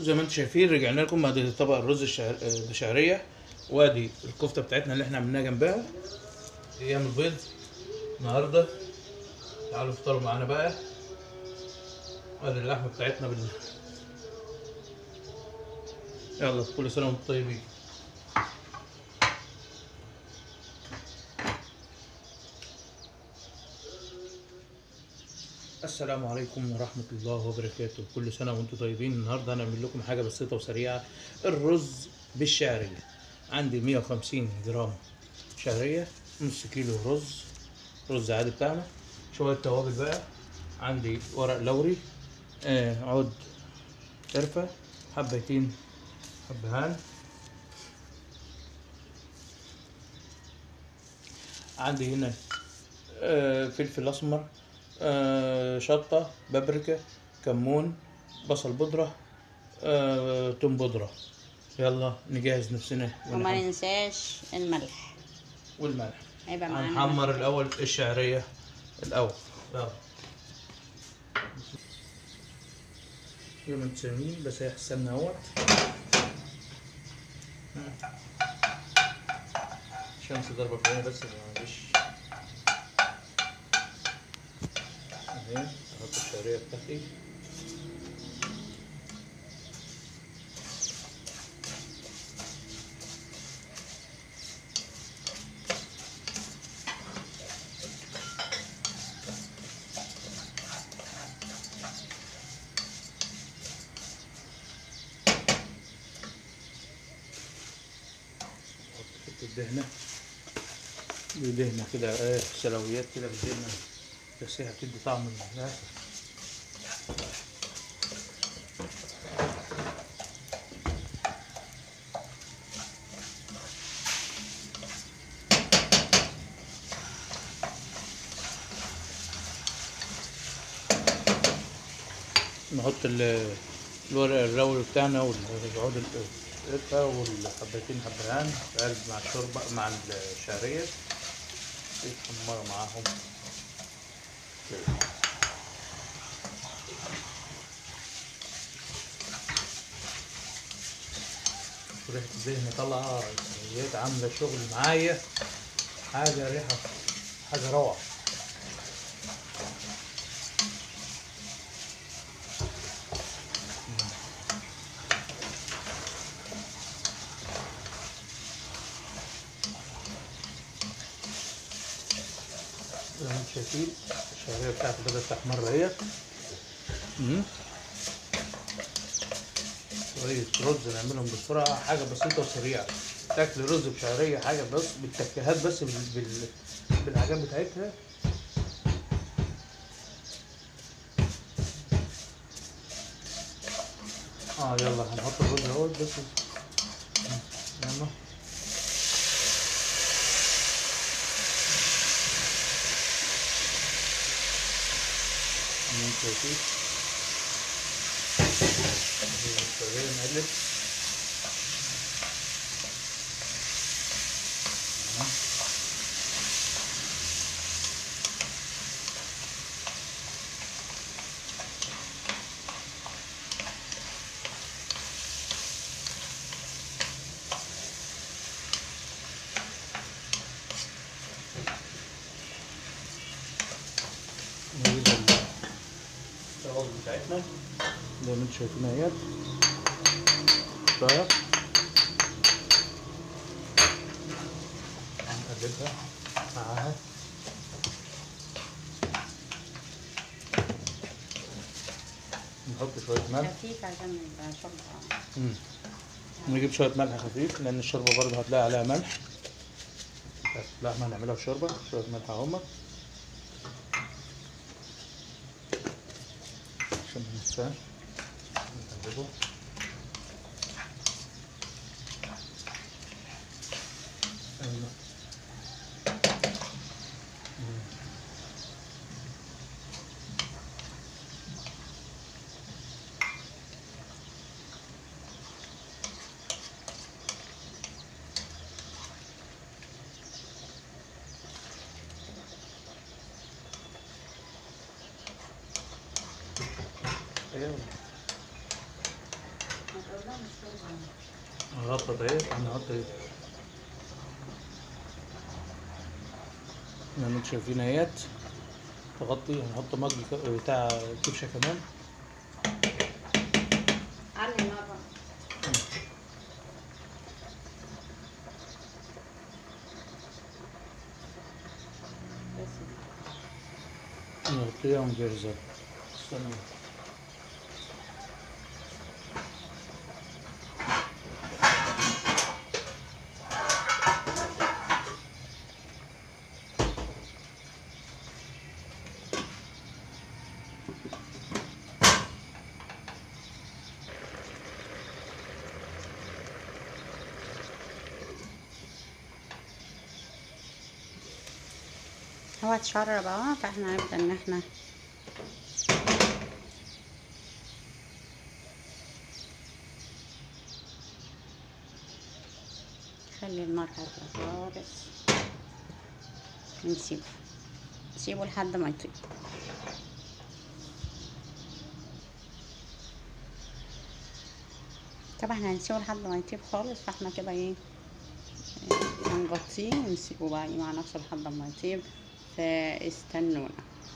زي ما انتم شايفين رجعنا لكم بعد طبق الرز الشعر... الشعريه وادي الكفته بتاعتنا اللي احنا عملناها جنبها ايام البيض النهارده تعالوا افطروا معانا بقى وادي اللحمه بتاعتنا بال يلا كل سنه وانتم طيبين السلام عليكم ورحمة الله وبركاته كل سنة وانتم طيبين النهاردة هنعمل لكم حاجة بسيطة وسريعة الرز بالشعرية عندي 150 جرام شعرية نص كيلو رز رز عادي بتاعنا شوية توابل بقى عندي ورق لوري آه عود قرفة حبتين حبهان عندي هنا آه فلفل اسمر آه شطة بابريكا كمون بصل بودرة آه توم بودرة يلا نجهز نفسنا وما ونحم- ننساش الملح والملح هيبقى معانا هنحمر ملح. الأول الشعرية الأول يلا زي ما انتم شايفين بس هيحسن اهوت الشمس ضربة في عيني بس معلش اهي احط الشعرية بتاعتي احط حتة دهنة دي دهنة كده ايه سلويات كده بالدهنة بس هي هتدي طعم للأكل نحط ال- الورق الرول بتاعنا والعود القرفة والحبتين حبهان في قلب مع الشوربة مع الشعرية يتحمروا معاهم كده. ريحة الدهن طالعة السلويات عاملة شغل معايا حاجة ريحة حاجة روعة زي ما انتم شايفين الشعرية بتاعتي بدأت تحمر اهيت مم. شوية رز نعملهم بسرعة حاجة بسيطة وسريعة تاكل رز بشعرية حاجة بس بالتكهات بس بال... بال... بالحاجات بتاعتها اه يلا هنحط الرز اهوت بس مم. يلا ممكن شايفين شغال نقلب نجيب الطاولة بتاعتنا زي ما انتم شايفين اهيت شوية هنقلبها معاها نحط شوية ملح خفيف عشان يبقى شوربة مم. نجيب شوية ملح خفيف لأن الشوربة برضه هتلاقي عليها ملح اللحمة هنعملها بشوربة شوية ملح اهما عشان ما ننساش نقلبه أيوة. مم. ايوه هغطط اهي هنحط ايه زي ما انتم شايفين اهيت تغطي هنحط مج ك- بتاع كبشه كمان علي النار بقى. بس نغطيها ونجهزها استنى هو اتشرب اهو فاحنا هنبدأ ان احنا خلي النار هادية خالص ونسيبه نسيبه لحد ما يطيب طبعا هنسيبه لحد ما يطيب خالص فاحنا كده ايه إيه، هنغطيه ونسيبه بقى إيه مع نفسه لحد ما يطيب فاستنونا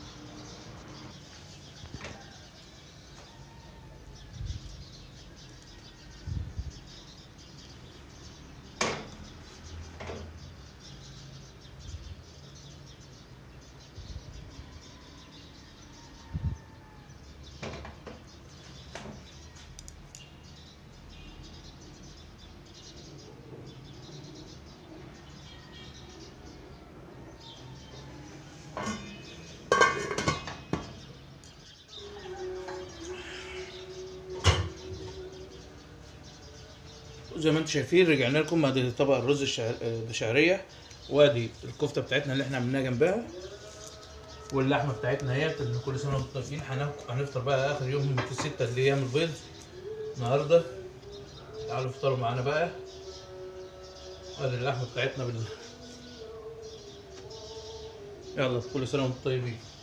زي ما انتم شايفين رجعنا لكم ادي طبق الرز الشعر- بشعريه وادي الكفته بتاعتنا اللي احنا عملناها جنبها واللحمه بتاعتنا اهي اللي كل سنه وانتم طيبين هناك- هنفطر بقى اخر يوم في السته اللي هي يوم البيض النهارده تعالوا افطروا معانا بقى ادي اللحمه بتاعتنا بال يلا كل سنه وانتم طيبين